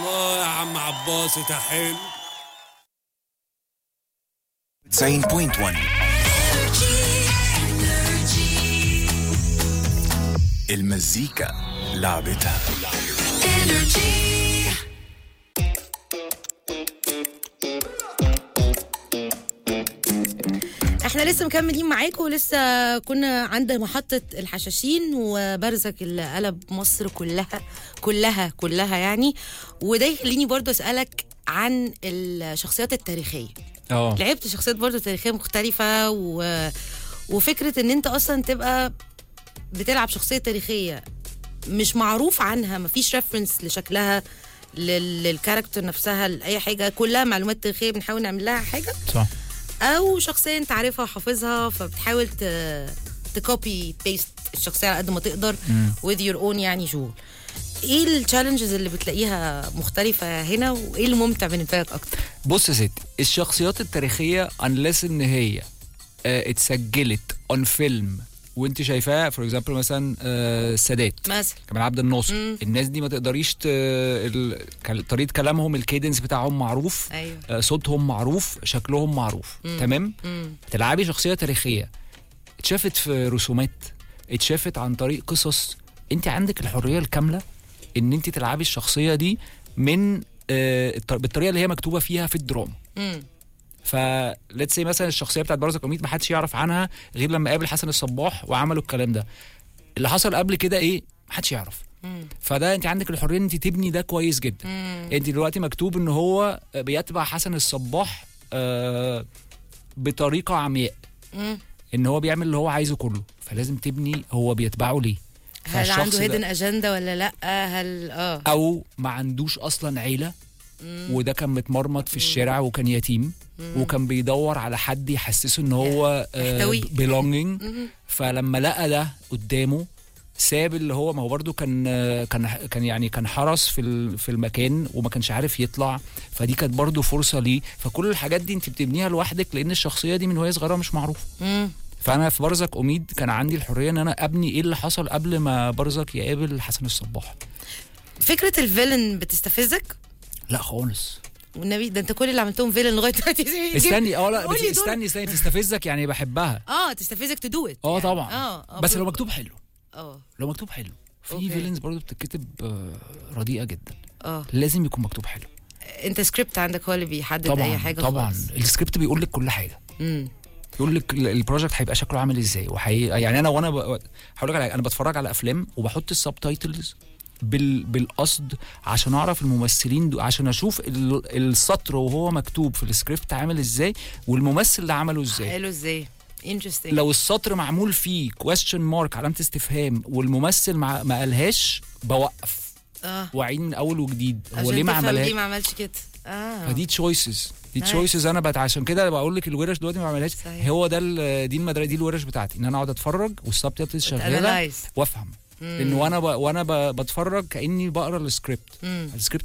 الله يا عم عباس تحل 90.1 المزيكا لعبتها احنا لسه مكملين معاكم ولسه كنا عند محطة الحشاشين وبرزك اللي قلب مصر كلها كلها كلها يعني وده يخليني برضو اسألك عن الشخصيات التاريخية اه لعبت شخصيات برضو تاريخية مختلفة و... وفكرة ان انت اصلا تبقى بتلعب شخصية تاريخية مش معروف عنها مفيش ريفرنس لشكلها لل- للكاركتر نفسها لأي حاجة كلها معلومات تاريخية بنحاول نعمل لها حاجة صح او شخصيه انت عارفها وحافظها فبتحاول ت تكوبي بيست الشخصيه على قد ما تقدر with your own يعني شغل ايه التشالنجز اللي بتلاقيها مختلفه هنا وايه اللي ممتع بالنسبه لك اكتر بص يا ستي الشخصيات التاريخيه انلس ان هي آه، اتسجلت اون فيلم وانت شايفاها فور اكزامبل مثلا آه، السادات مثلا كمال عبد الناصر مم. الناس دي ما تقدريش ت... ال... كل- طريقه كلامهم الكيدنس بتاعهم معروف ايوه آه، صوتهم معروف شكلهم معروف تمام مم. تلعبي شخصيه تاريخيه اتشافت في رسومات اتشافت عن طريق قصص انت عندك الحريه الكامله ان انت تلعبي الشخصيه دي من آه، الط- بالطريقه اللي هي مكتوبه فيها في الدراما مم. فليتس سي مثلا الشخصيه بتاعت برزة قميط ما حدش يعرف عنها غير لما قابل حسن الصباح وعملوا الكلام ده اللي حصل قبل كده ايه ما حدش يعرف مم. فده انت عندك الحريه ان انت تبني ده كويس جدا مم. انت دلوقتي مكتوب ان هو بيتبع حسن الصباح آه بطريقه عمياء مم. ان هو بيعمل اللي هو عايزه كله فلازم تبني هو بيتبعه ليه هل فالشخص عنده ده- هيدن اجنده ولا لا هل اه او ما عندوش اصلا عيله وده كان متمرمط في الشارع وكان يتيم وكان بيدور على حد يحسسه ان هو يحتويه. بيلونجينج فلما لقى ده قدامه ساب اللي هو ما هو برده كان آه، كان كان يعني كان حرس في ال- في المكان وما كانش عارف يطلع فدي كانت برده فرصه ليه فكل الحاجات دي انت بتبنيها لوحدك لان الشخصيه دي من وهي صغيره مش معروفه مم. فانا في برزك اميد كان عندي الحريه ان انا ابني ايه اللي حصل قبل ما برزك يقابل حسن الصباح فكره الفيلن بتستفزك لا خالص والنبي ده انت كل اللي عملتهم فيلن لغايه دلوقتي استني اه لا قولي بس دول. استني استني تستفزك يعني بحبها اه تستفزك تدو ات اه طبعا اه آه، بس ب- لو مكتوب حلو اه لو مكتوب حلو أوكي. في فيلنز برضو بتتكتب آه، رديئه جدا اه لازم يكون مكتوب حلو انت سكريبت عندك هو اللي بيحدد اي طبعا حاجه طبعا خالص. السكريبت بيقول لك كل حاجه مم. يقول لك ال- البروجكت هيبقى شكله عامل ازاي وحي... يعني انا وانا ب... هقول لك على حاجة، انا بتفرج على افلام وبحط السب تايتلز بال... بالقصد عشان اعرف الممثلين دو... عشان اشوف ال... السطر وهو مكتوب في السكريبت عامل ازاي والممثل ده عمله ازاي حلو ازاي انترستنج لو السطر معمول فيه كويستشن مارك علامه استفهام والممثل مع... ما قالهاش بوقف اه واعيد من اول وجديد هو عشان ليه ما تفهم عملهاش ليه ما عملش كده اه فدي تشويسز دي Nice. تشويسز انا بت عشان كده بقول لك الورش دلوقتي ما بعملهاش صحيح. هو ده ال- دي المدرسه دي الورش بتاعتي ان انا اقعد اتفرج والسب تايتلز شغاله تانلايز وافهم لان وانا ب... وانا ب... بتفرج كاني بقرا السكريبت السكريبت